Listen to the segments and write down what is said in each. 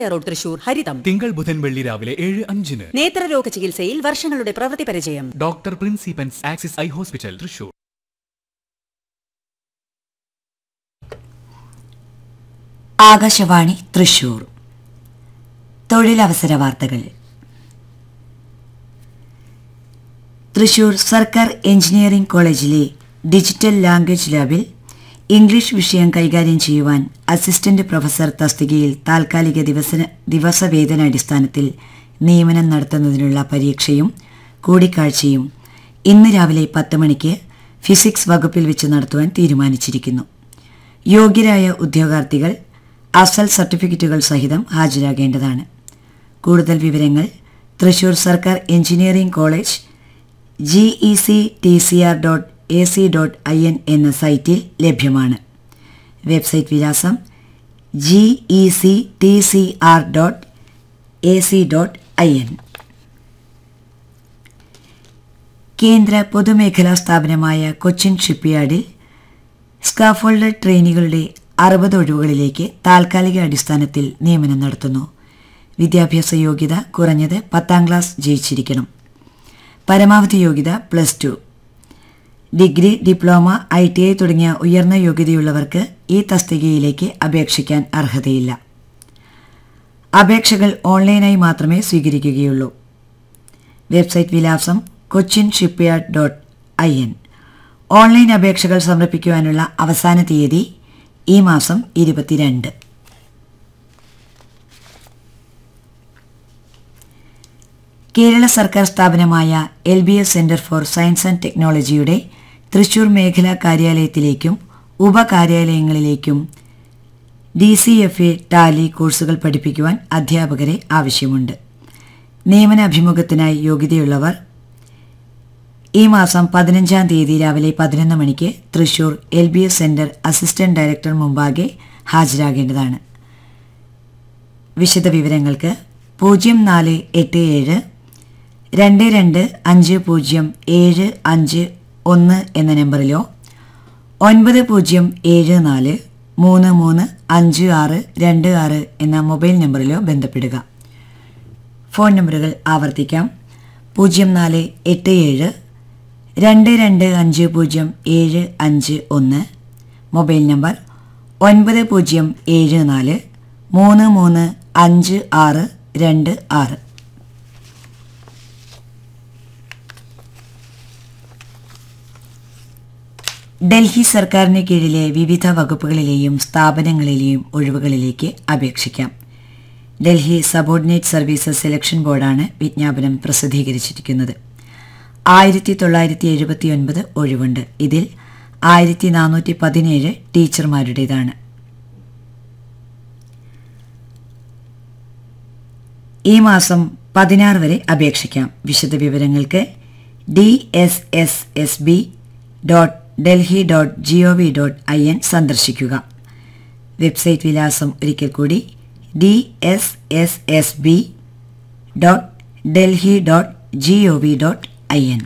road Thrissur ഹരിതം തിങ്കൾ ബുധൻ വെള്ളി രാവിലെ ഏഴ് അഞ്ചിന് നേത്രരോഗ ചികിത്സയിൽ വർഷങ്ങളുടെ പ്രവൃത്തി പരിചയം ഡോക്ടർ പ്രിൻസിപ്പൻസ് Axis eye hospital Thrissur Akashvani Thrissur തൊഴിലവസര വാർത്തകൾ തൃശൂർ സർക്കാർ എഞ്ചിനീയറിംഗ് കോളേജിലെ ഡിജിറ്റൽ ലാംഗ്വേജ് ലാബിൽ ഇംഗ്ലീഷ് വിഷയം കൈകാര്യം ചെയ്യുവാൻ അസിസ്റ്റന്റ് പ്രൊഫസർ തസ്തികയിൽ താൽക്കാലിക ദിവസ ദിവസവേതനാടിസ്ഥാനത്തിൽ നിയമനം നടത്തുന്നതിനുള്ള പരീക്ഷയും കൂടിക്കാഴ്ചയും ഇന്ന് രാവിലെ പത്ത് മണിക്ക് ഫിസിക്സ് വകുപ്പിൽ വെച്ച് നടത്തുവാൻ തീരുമാനിച്ചിരിക്കുന്നു യോഗ്യരായ ഉദ്യോഗാർത്ഥികൾ അസൽ സർട്ടിഫിക്കറ്റുകൾ സഹിതം ഹാജരാകേണ്ടതാണ് കൂടുതൽ വിവരങ്ങൾ തൃശൂർ സർക്കാർ engineering college G E C T C R dot A C dot I N എന്ന സൈറ്റിൽ ലഭ്യമാണ് വെബ്സൈറ്റ് വിലാസം G E C T C R dot A C dot I N കേന്ദ്ര പൊതുമേഖലാ സ്ഥാപനമായ കൊച്ചിൻ ഷിപ്പ്യാർഡിൽ സ്കാഫോൾഡ് ട്രെയിനികളുടെ അറുപത് ഒഴിവുകളിലേക്ക് താൽക്കാലിക അടിസ്ഥാനത്തിൽ നിയമനം നടത്തുന്നു വിദ്യാഭ്യാസ യോഗ്യത കുറഞ്ഞത് പത്താം ക്ലാസ് ജയിച്ചിരിക്കണം പരമാവധി യോഗ്യത plus two degree diploma I T I തുടങ്ങിയ ഉയർന്ന യോഗ്യതയുള്ളവർക്ക് ഈ തസ്തികയിലേക്ക് അപേക്ഷിക്കാൻ അർഹതയില്ല അപേക്ഷകൾ ഓൺലൈനായി മാത്രമേ സ്വീകരിക്കുകയുള്ളൂ വെബ്സൈറ്റ് വിലാസം Cochin shipyard dot I N online അപേക്ഷകൾ സമർപ്പിക്കുവാനുള്ള അവസാന തീയതി ഈ മാസം ഇരുപത്തിരണ്ട് കേരള സർക്കാർ സ്ഥാപനമായ L B S centre for science and ടെക്നോളജിയുടെ തൃശൂർ മേഖലാ കാര്യാലയത്തിലേക്കും ഉപകാര്യാലയങ്ങളിലേക്കും D C F A tally കോഴ്സുകൾ പഠിപ്പിക്കുവാൻ അധ്യാപകരെ ആവശ്യമുണ്ട് നിയമന അഭിമുഖത്തിനായി യോഗ്യതയുള്ളവർ ഈ മാസം പതിനഞ്ചാം തീയതി രാവിലെ പതിനൊന്ന് മണിക്ക് Thrissur L B S centre assistant director മുമ്പാകെ ഹാജരാകേണ്ടതാണ് വിശദവിവരങ്ങൾക്ക് പൂജ്യം നാല് എട്ട് ഏഴ് രണ്ട് രണ്ട് അഞ്ച് പൂജ്യം ഏഴ് അഞ്ച് ഒന്ന് എന്ന നമ്പറിലോ ഒൻപത് പൂജ്യം ഏഴ് നാല് മൂന്ന് മൂന്ന് അഞ്ച് ആറ് രണ്ട് ആറ് എന്ന മൊബൈൽ നമ്പറിലോ ബന്ധപ്പെടുക ഫോൺ നമ്പറുകൾ ആവർത്തിക്കാം പൂജ്യം നാല് എട്ട് ഏഴ് രണ്ട് രണ്ട് അഞ്ച് പൂജ്യം ഏഴ് അഞ്ച് ഒന്ന് മൊബൈൽ നമ്പർ ഒൻപത് പൂജ്യം ഏഴ് നാല് മൂന്ന് മൂന്ന് അഞ്ച് ആറ് രണ്ട് ആറ് ഡൽഹി സർക്കാരിന് കീഴിലെ വിവിധ വകുപ്പുകളിലെയും സ്ഥാപനങ്ങളിലെയും ഒഴിവുകളിലേക്ക് അപേക്ഷിക്കാം ഡൽഹി സബോർഡിനേറ്റ് സർവീസസ് സെലക്ഷൻ ബോർഡാണ് വിജ്ഞാപനം പ്രസിദ്ധീകരിച്ചിരിക്കുന്നത് ആയിരത്തി തൊള്ളായിരത്തി എഴുപത്തി ഒൻപത് ഒഴിവുണ്ട് ഇതിൽ ആയിരത്തി നാനൂറ്റി പതിനേഴ് ടീച്ചർമാരുടേതാണ് ഈ മാസം പതിനാറ് വരെ അപേക്ഷിക്കാം വിശദവിവരങ്ങൾക്ക് D S S S B dot Delhi dot G O V dot I N സന്ദർശിക്കുക വെബ്സൈറ്റ് വിലാസം ഒരിക്കൽ കൂടി D S S S B dot Delhi dot G O V dot I N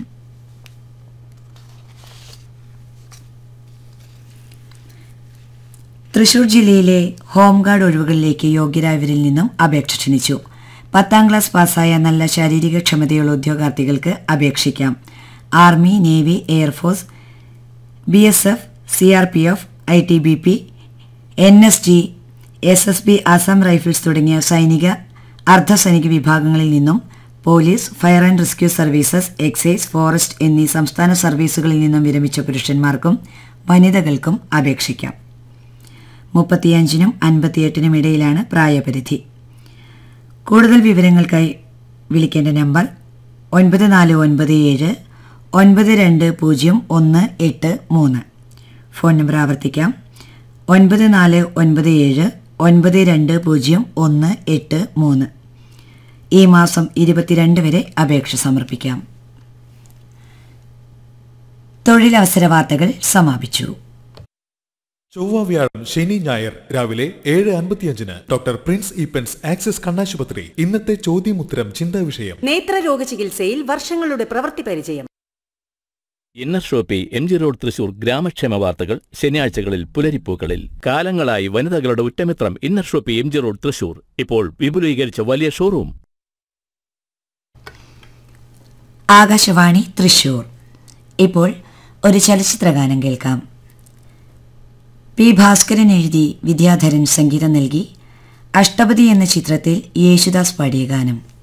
Thrissur ജില്ലയിലെ ഹോംഗാർഡ് ഒഴിവുകളിലേക്ക് യോഗ്യരായവരിൽ നിന്നും അപേക്ഷ ക്ഷണിച്ചു പത്താം ക്ലാസ് പാസ്സായ നല്ല ശാരീരിക ക്ഷമതയുള്ള ഉദ്യോഗാർത്ഥികൾക്ക് അപേക്ഷിക്കാം army navy air force B S F C R P F I T B P N S G S S B Assam rifles തുടങ്ങിയ സൈനിക അർദ്ധസൈനിക വിഭാഗങ്ങളിൽ നിന്നും police fire and rescue services excise forest എന്നീ സംസ്ഥാന സർവീസുകളിൽ നിന്നും വിരമിച്ച പുരുഷന്മാർക്കും വനിതകൾക്കും അപേക്ഷിക്കാം മുപ്പത്തിയഞ്ചിനും അൻപത്തിയെട്ടിനും ഇടയിലാണ് പ്രായപരിധി കൂടുതൽ വിവരങ്ങൾക്കായി വിളിക്കേണ്ട നമ്പർ ഒൻപത് നാല് ഒൻപത് ഏഴ് ഒൻപത് രണ്ട് പൂജ്യം ഒന്ന് എട്ട് മൂന്ന് ഫോൺ നമ്പർ ആവർത്തിക്കാം ഒൻപത് നാല് ഒൻപത് ഏഴ് ഒൻപത് രണ്ട് പൂജ്യം ഒന്ന് എട്ട് മൂന്ന് ഈ മാസം ഇരുപത്തിരണ്ട് വരെ അപേക്ഷ സമർപ്പിക്കാം തൊഴിലവസര വാർത്തകൾ സമാപിച്ചു ചൊവ്വ വ്യാഴം ശനി ഞായർ രാവിലെ ഏഴ് അൻപത്തിയഞ്ചിന് ഡോക്ടർ പ്രിൻസ് ഈപ്പൻസ് ആക്സിസ് കണ്ണാശുപത്രി ഇന്നത്തെ ചോദ്യമുത്തരം ചിന്താ വിഷയം നേത്രരോഗ ചികിത്സയിൽ വർഷങ്ങളുടെ പ്രവൃത്തി പരിചയം inner shoppe M G road Thrissur ഗ്രാമക്ഷേമ വാർത്തകൾ ശനിയാഴ്ചകളിൽ പുലരിപ്പൂക്കളിൽ കാലങ്ങളായി വനിതകളുടെ ഉറ്റമിത്രം inner shoppe M G road Thrissur ഇപ്പോൾ വിപുലീകരിച്ച വലിയ ഷോറൂം ആകാശവാണി തൃശൂർ ഇപ്പോൾ ഒരു ചലച്ചിത്രഗാനം കേൾക്കാം പി ഭാസ്കരൻ എഴുതി വിദ്യാധരൻ സംഗീതം നൽകി അഷ്ടപതി എന്ന ചിത്രത്തിൽ യേശുദാസ് പാടിയ ഗാനം